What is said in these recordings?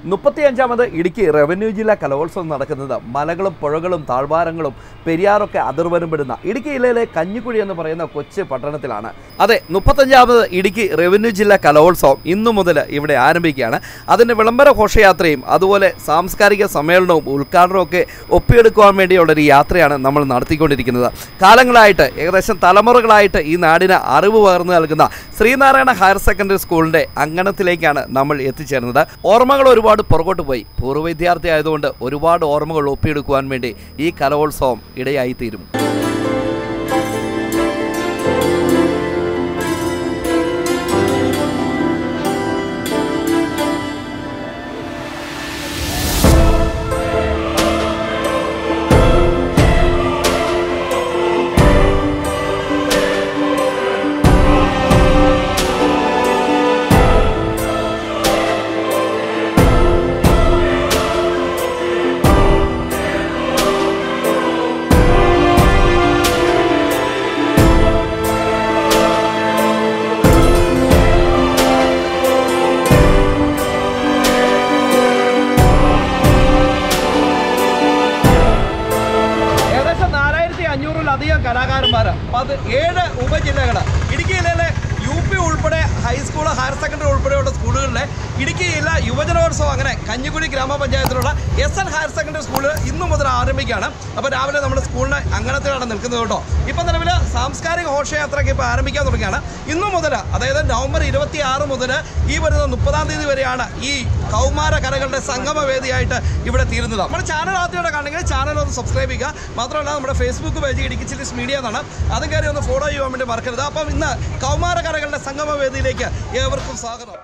മുപ്പത്തിയഞ്ചാമത് Idukki revenue ജില്ലാ കലോത്സവം നടക്കുന്നത് മലകളും പുഴകളും താഴ്വാരങ്ങളും പെരിയാറൊക്കെ അതിർവരംപെടുന്ന ഇടുക്കി ജില്ലയിലെ കഞ്ഞിക്കുഴി എന്ന് പറയുന്ന കൊച്ചു പട്ടണത്തിലാണ് അതെ മുപ്പത്തഞ്ചാമത് ഇടുക്കി റവന്യൂ ജില്ലാ കലോത്സവം ഇന്നു മുതൽ ഇവിടെ ആരംഭിക്കുകയാണ് അതിൻ്റെ വിളംബര ഘോഷയാത്രയും അതുപോലെ സാംസ്കാരിക സമ്മേളനവും ഉദ്ഘാടനവും ഒക്കെ ഒപ്പിയെടുക്കുവാൻ വേണ്ടിയുള്ള ഒരു യാത്രയാണ് നമ്മൾ നടത്തിക്കൊണ്ടിരിക്കുന്നത് കാലങ്ങളായിട്ട് ഏകദേശം തലമുറകളായിട്ട് ഈ നാടിന് അറിവ് പകർന്നു നൽകുന്ന ശ്രീനാരായണ ഹയർ സെക്കൻഡറി സ്കൂളിൻ്റെ അങ്കണത്തിലേക്കാണ് നമ്മൾ എത്തിച്ചേർന്നത് ഓർമ്മകൾ ഒരുപാട് പുറകോട്ട് പോയി പൂർവ്വ വിദ്യാർത്ഥി ആയതുകൊണ്ട് ഒരുപാട് ഓർമ്മകൾ ഒപ്പിയെടുക്കുവാൻ വേണ്ടി ഈ കലോത്സവം ഇടയായിത്തീരും ഏകദേശം നാലായിരത്തി അഞ്ഞൂറിലധികം കലാകാരന്മാർ അത് ഏഴ് ഉപജില്ലകൾ ഇടുക്കി ജില്ലയിലെ യു പി ഉൾപ്പെടെ ഹൈസ്കൂൾ ഹയർ സെക്കൻഡറി ഉൾപ്പെടെയുള്ള സ്കൂളുകളിലെ ഇടുക്കി ജില്ല യുവജനോത്സവം അങ്ങനെ കഞ്ഞിക്കുഴി ഗ്രാമപഞ്ചായത്തിലുള്ള S N higher secondary school ഇന്നു മുതൽ ആരംഭിക്കുകയാണ് അപ്പോൾ രാവിലെ നമ്മുടെ സ്കൂളിന് അങ്കണത്തിലാണ് നിൽക്കുന്നത് കേട്ടോ ഇപ്പം നിലവിൽ സാംസ്കാരിക ഘോഷയാത്രയ്ക്ക് ഇപ്പോൾ ആരംഭിക്കാൻ തുടങ്ങിയാണ് ഇന്നു മുതൽ അതായത് നവംബർ ഇരുപത്തി ആറ് മുതൽ ഈ വരുന്ന മുപ്പതാം തീയതി വരെയാണ് ഈ കൗമാര കരകളുടെ സംഗമവേദിയായിട്ട് ഇവിടെ തീരുന്നത് നമ്മുടെ ചാനൽ ആദ്യമായിട്ട് കാണണമെങ്കിൽ ചാനൽ ഒന്ന് സബ്സ്ക്രൈബ് ചെയ്യുക മാത്രമല്ല നമ്മുടെ Facebook page Idukki chillies media എന്നാണ് അതും കയറി ഒന്ന് ഫോളോ ചെയ്യാൻ വേണ്ടി മറക്കരുത് അപ്പം ഇന്ന് കൗമാര കരകളുടെ സംഗമവേദിയിലേക്ക് ഏവർക്കും സ്വാഗതം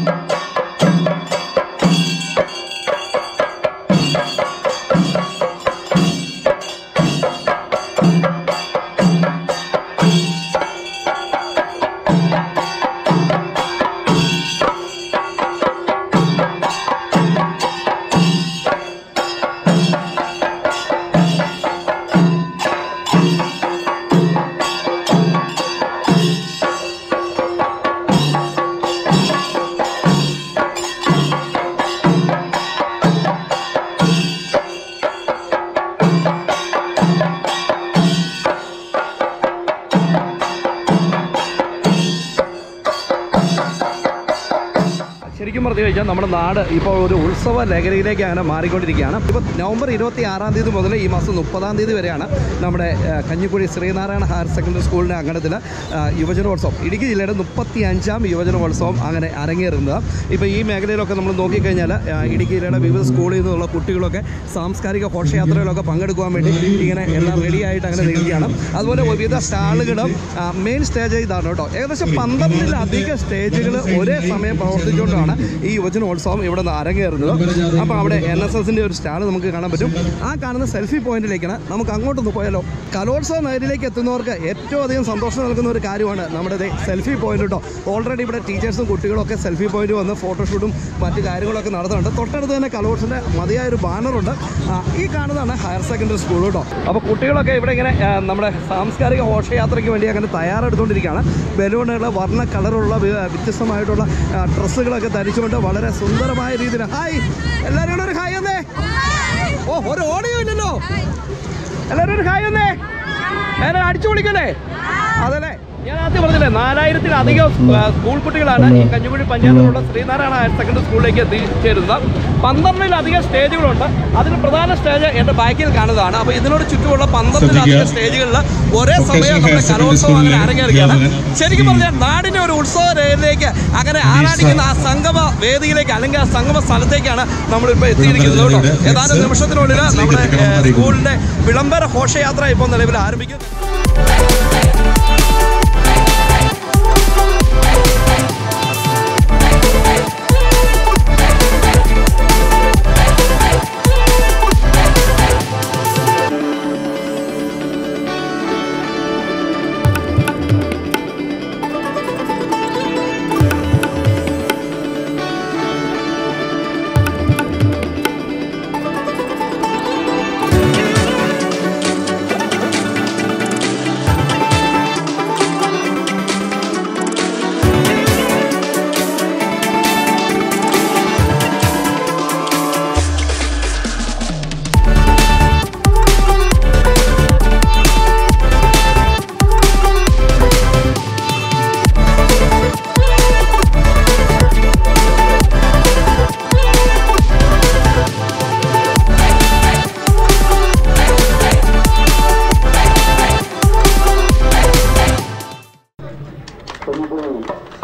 ശരിക്കും പറഞ്ഞു കഴിഞ്ഞാൽ നമ്മുടെ നാട് ഇപ്പോൾ ഒരു ഉത്സവ ലഹരിയിലേക്ക് അങ്ങനെ മാറിക്കൊണ്ടിരിക്കുകയാണ് ഇപ്പോൾ നവംബർ ഇരുപത്തി ആറാം തീയതി മുതൽ ഈ മാസം മുപ്പതാം തീയതി വരെയാണ് നമ്മുടെ ആ, കഞ്ഞിക്കുഴി ശ്രീനാരായണ ഹയർ സെക്കൻഡറി സ്കൂളിൻ്റെ അങ്കണത്തിൽ ആ, യുവജനോത്സവം ഇടുക്കി ജില്ലയുടെ മുപ്പത്തി അഞ്ചാം യുവജനോത്സവം അങ്ങനെ അരങ്ങേറുന്നത് ഇപ്പോൾ ഈ മേഖലയിലൊക്കെ നമ്മൾ നോക്കിക്കഴിഞ്ഞാൽ ആ, ഇടുക്കി ജില്ലയുടെ വിവിധ സ്കൂളിൽ നിന്നുള്ള കുട്ടികളൊക്കെ സാംസ്കാരിക ഘോഷയാത്രയിലൊക്കെ പങ്കെടുക്കുവാൻ വേണ്ടി ഇങ്ങനെ എല്ലാം റെഡിയായിട്ട് അങ്ങനെ നിൽക്കുകയാണ് അതുപോലെ വിവിധ സ്റ്റാളുകളും മെയിൻ സ്റ്റേജ് ഇതാണ് കേട്ടോ ഏകദേശം പന്ത്രണ്ടിലധികം സ്റ്റേജുകൾ ഒരേ സമയം പ്രവർത്തിച്ചുകൊണ്ടാണ് ഈ യുവജനോത്സവം ഇവിടെ നിന്ന് അരങ്ങേറുന്നത് അപ്പോൾ അവിടെ എൻ എസ് എസിൻ്റെ ഒരു സ്റ്റാൾ നമുക്ക് കാണാൻ പറ്റും ആ കാണുന്ന സെൽഫി പോയിന്റിലേക്കാണ് നമുക്ക് അങ്ങോട്ടൊന്ന് പോയാലോ കലോത്സവ നഗരിയിലേക്ക് എത്തുന്നവർക്ക് ഏറ്റവും അധികം സന്തോഷം നൽകുന്ന ഒരു കാര്യമാണ് നമ്മുടെ ദേ സെൽഫി പോയിന്റ് കേട്ടോ ഓൾറെഡി ഇവിടെ ടീച്ചേഴ്സും കുട്ടികളൊക്കെ സെൽഫി പോയിന്റ് വന്ന് ഫോട്ടോഷൂട്ടും മറ്റു കാര്യങ്ങളൊക്കെ നടത്തുന്നുണ്ട് തൊട്ടടുത്ത് തന്നെ കലോത്സവത്തിൻ്റെ മതിയായ ഒരു ബാനറുണ്ട് ആ, ഈ കാണുന്നതാണ് ഹയർ സെക്കൻഡറി സ്കൂൾ കേട്ടോ അപ്പോൾ കുട്ടികളൊക്കെ ഇവിടെ ഇങ്ങനെ ആ, നമ്മുടെ സാംസ്കാരിക ഘോഷയാത്രയ്ക്ക് വേണ്ടി അങ്ങനെ തയ്യാറെടുത്തുകൊണ്ടിരിക്കുകയാണ് ബലൂണുകൾ വർണ്ണ കളറുള്ള വി- വ്യത്യസ്തമായിട്ടുള്ള ആ, ഡ്രസ്സുകളൊക്കെ ധരിച്ചുകൊണ്ട് വളരെ സുന്ദരമായ രീതിയിൽ ഹായ് എല്ലാവരും കൂടെ ഒരു ഹായ് ഒന്നേ ഓ ഒരു ഓടിയോ ഇല്ലല്ലോ എല്ലാവരും ഒരു ഹായ് ഒന്നേ ഞാൻ അടിച്ചു വിളിക്കല്ലേ അതല്ലേ ഞാൻ ആദ്യം പറഞ്ഞില്ലേ നാലായിരത്തിലധികം ആ, സ്കൂൾ കുട്ടികളാണ് ഈ കഞ്ഞിക്കുഴി പഞ്ചായത്തിലുള്ള ശ്രീനാരായണ ഹയർ സെക്കൻഡറി സ്കൂളിലേക്ക് എത്തിച്ചേരുന്നത് പന്ത്രണ്ടിലധികം സ്റ്റേജുകളുണ്ട് അതിൽ പ്രധാന സ്റ്റേജ് എൻ്റെ ബാക്കിൽ കാണുന്നതാണ് അപ്പോൾ ഇതിനോട് ചുറ്റുമുള്ള പന്ത്രണ്ടിലധികം സ്റ്റേജുകളിൽ ഒരേ സമയം നമ്മുടെ കലോത്സവം അങ്ങനെ അരങ്ങേറുകയാണ് ശരിക്കും പറഞ്ഞാൽ നാടിൻ്റെ ഒരു ഉത്സവ രേഖയിലേക്ക് അങ്ങനെ ആറാടിക്കുന്ന ആ സംഗമ വേദിയിലേക്ക് അല്ലെങ്കിൽ ആ സംഗമ സ്ഥലത്തേക്കാണ് നമ്മളിപ്പോൾ എത്തിയിരിക്കുന്നത് കേട്ടോ ഏതാനും നിമിഷത്തിനുള്ളിൽ നമ്മുടെ ഏഹ്, സ്കൂളിൻ്റെ വിളംബര ഘോഷയാത്ര ഇപ്പോൾ നിലവിൽ ആരംഭിക്കും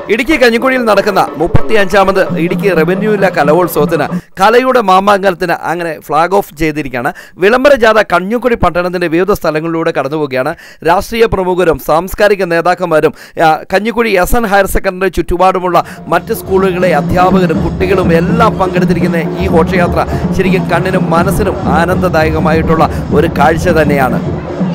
ഇടുക്കി കഞ്ഞിക്കുഴിയിൽ നടക്കുന്ന മുപ്പത്തി അഞ്ചാമത് ഇടുക്കി റവന്യൂ ഇല്ല കലോത്സവത്തിന് കലയുടെ മാമാങ്കലത്തിന് അങ്ങനെ ഫ്ലാഗ് ഓഫ് ചെയ്തിരിക്കുകയാണ് വിളംബര ജാഥ കഞ്ഞിക്കുഴി പട്ടണത്തിന്റെ വിവിധ സ്ഥലങ്ങളിലൂടെ കടന്നുപോവുകയാണ് രാഷ്ട്രീയ പ്രമുഖരും സാംസ്കാരിക നേതാക്കന്മാരും ആ, Kanjikuzhi S N higher secondary ചുറ്റുപാടുമുള്ള മറ്റ് സ്കൂളുകളിലെ അധ്യാപകരും കുട്ടികളും എല്ലാം പങ്കെടുത്തിരിക്കുന്ന ഈ ഘോഷയാത്ര ശരിക്കും കണ്ണിനും മനസ്സിനും ആനന്ദദായകമായിട്ടുള്ള ഒരു കാഴ്ച തന്നെയാണ്